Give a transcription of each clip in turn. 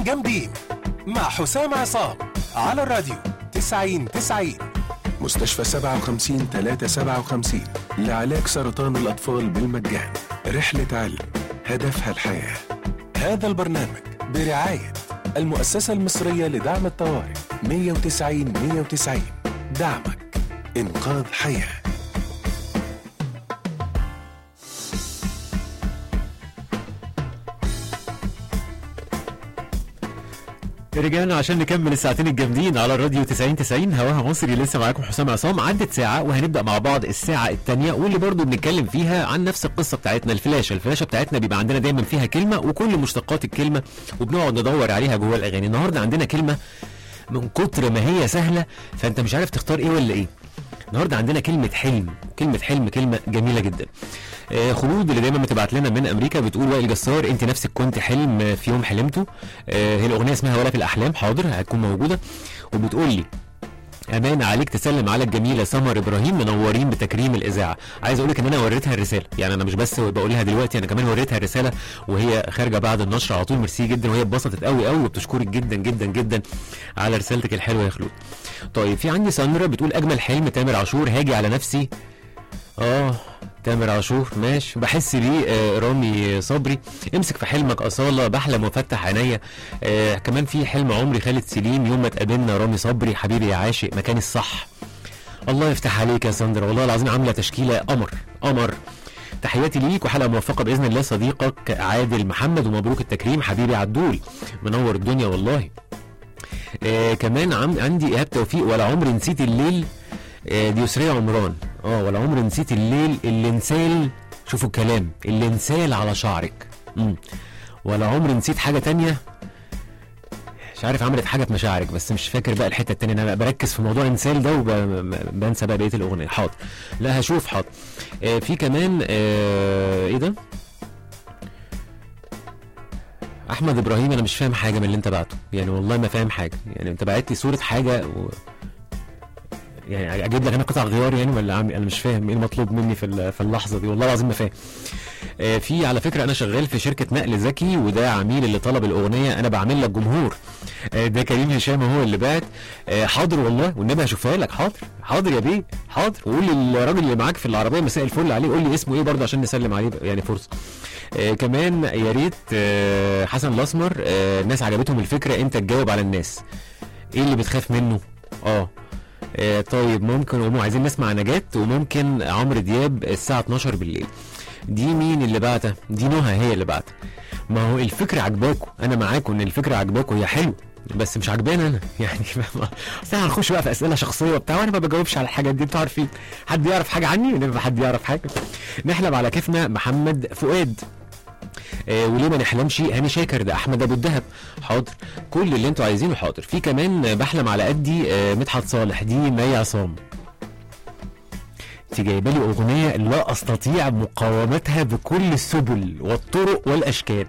جامدين مع حسام عصام على الراديو 90 90 مستشفى 57 357 لعلاج سرطان الأطفال بالمجان رحلة علم هدفها الحياة هذا البرنامج برعاية المؤسسة المصرية لدعم الطوارئ 190 190 دعمك إنقاذ حياه رجعنا عشان نكمل الساعتين الجامدين على الراديو 90 90 هواها مصري لسه معاكم حسام عصام عدت ساعة وهنبدأ مع بعض الساعة الثانية واللي برضو بنتكلم فيها عن نفس القصة بتاعتنا الفلاشة، الفلاشة بتاعتنا بيبقى عندنا دايما فيها كلمة وكل مشتقات الكلمة وبنقعد ندور عليها جوه الأغاني، النهاردة عندنا كلمة من كتر ما هي سهلة فأنت مش عارف تختار إيه ولا إيه. النهارده عندنا كلمة حلم، كلمة حلم كلمة جميلة جدا. آه، خلود اللي دايما بتبعت لنا من امريكا بتقول وائل جسار انت نفسك كنت حلم في يوم حلمته آه، هي الاغنيه اسمها ولا في الاحلام حاضر هتكون موجوده وبتقول لي امانه عليك تسلم على الجميله سمر ابراهيم منورين بتكريم الاذاعه عايز اقول لك ان انا وريتها الرساله يعني انا مش بس بقولها دلوقتي انا كمان وريتها الرساله وهي خارجه بعد النشر على طول ميرسي جدا وهي اتبسطت قوي قوي وبتشكرك جدا جدا جدا على رسالتك الحلوه يا خلود طيب في عندي ساندرا بتقول اجمل حلم تامر عاشور هاجي على نفسي اه تامر عاشور ماشي بحس بيه آه رامي صبري امسك في حلمك اصاله بحلم وافتح عينيا آه كمان في حلم عمري خالد سليم يوم ما اتقابلنا رامي صبري حبيبي يا عاشق مكان الصح الله يفتح عليك يا ساندرا والله العظيم عامله تشكيله قمر قمر تحياتي ليك وحلقه موفقه باذن الله صديقك عادل محمد ومبروك التكريم حبيبي عدول منور الدنيا والله آه كمان عم عندي ايهاب توفيق ولا عمري نسيت الليل آه دي يسرية عمران اه ولا عمري نسيت الليل اللي انسال شوفوا الكلام اللي انسال على شعرك مم. ولا عمري نسيت حاجة تانية مش عارف عملت حاجة في مشاعرك بس مش فاكر بقى الحتة التانية انا بركز في موضوع انسال ده وبنسى بقى بقية الأغنية حاضر لا هشوف حاضر آه في كمان آه ايه ده احمد ابراهيم انا مش فاهم حاجه من اللي انت بعته يعني والله ما فاهم حاجه يعني انت بعت لي صوره حاجه و... يعني اجيب لك انا قطع غيار يعني ولا عم انا مش فاهم ايه المطلوب مني في ال- في اللحظه دي والله العظيم ما فاهم آه، في على فكره انا شغال في شركه نقل ذكي وده عميل اللي طلب الاغنيه انا بعمل لك جمهور آه، ده كريم هشام هو اللي بعت آه، حاضر والله والنبي هشوفها لك حاضر حاضر يا بيه حاضر وقول للراجل اللي معاك في العربيه مساء الفل عليه قول لي اسمه ايه برضه عشان نسلم عليه يعني فرصه آه كمان يا ريت آه حسن الاسمر آه الناس عجبتهم الفكره انت تجاوب على الناس ايه اللي بتخاف منه اه آه طيب ممكن ومو عايزين نسمع نجاة وممكن عمرو دياب الساعة 12 بالليل دي مين اللي بعتها دي نهى هي اللي بعتها ما هو الفكرة عجباكم انا معاكم ان الفكرة عجباكم هي حلوة بس مش عجباني انا يعني فاهم اصل احنا هنخش بقى في اسئله شخصيه وبتاع وانا ما بجاوبش على الحاجات دي انتوا عارفين حد يعرف حاجه عني ونبقى حد يعرف حاجه نحلم على كيفنا محمد فؤاد آه وليه ما نحلمش هاني شاكر ده احمد ابو الدهب حاضر كل اللي انتوا عايزينه حاضر في كمان آه، بحلم على قدي آه مدحت صالح دي مي عصام انت جايبه لي اغنيه لا استطيع مقاومتها بكل السبل والطرق والاشكال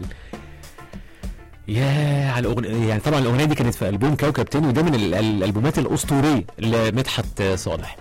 يا على الاغنيه يعني طبعا الاغنيه دي كانت في البوم كوكب تاني وده من ال- ال- الالبومات الاسطوريه لمدحت آه، صالح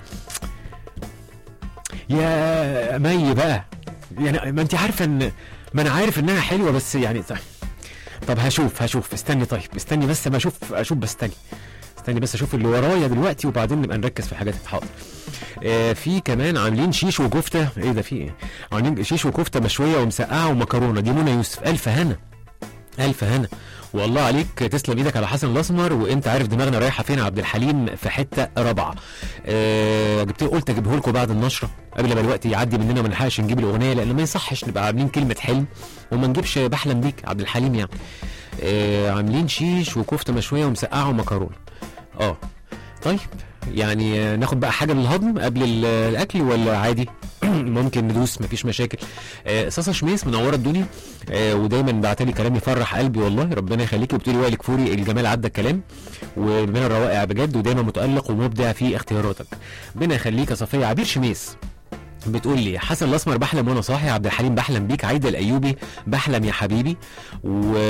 يا مي بقى يعني ما انت عارفه ان ما انا عارف انها حلوه بس يعني طب هشوف هشوف استني طيب استني بس ما اشوف اشوف بس استني استني بس اشوف اللي ورايا دلوقتي وبعدين نبقى نركز في حاجات حاضر آه في كمان عاملين شيش وكفته ايه ده في ايه عاملين شيش وكفته مشويه ومسقعه ومكرونه دي منى يوسف الف هنا الف هنا والله عليك تسلم ايدك على حسن الاسمر وانت عارف دماغنا رايحه فين يا عبد الحليم في حته رابعه أه جبت قلت اجيبه لكم بعد النشره قبل ما الوقت يعدي مننا وما نلحقش نجيب الاغنيه لان ما يصحش نبقى عاملين كلمه حلم وما نجيبش بحلم بيك عبد الحليم يعني أه عاملين شيش وكفته مشويه ومسقعه ومكرونه اه طيب يعني آه، ناخد بقى حاجه للهضم قبل ال- الاكل ولا عادي ممكن ندوس مفيش مشاكل آه صاصه شميس منوره الدنيا آه ودايما بعتلي كلام يفرح قلبي والله ربنا يخليكي وبتقولي وائل كفوري الجمال عدى الكلام ومن الروائع بجد ودايما متالق ومبدع في اختياراتك ربنا يخليك يا صفيه عبير شميس بتقول لي حسن الاسمر بحلم وانا صاحي عبد الحليم بحلم بيك عايده الايوبي بحلم يا حبيبي و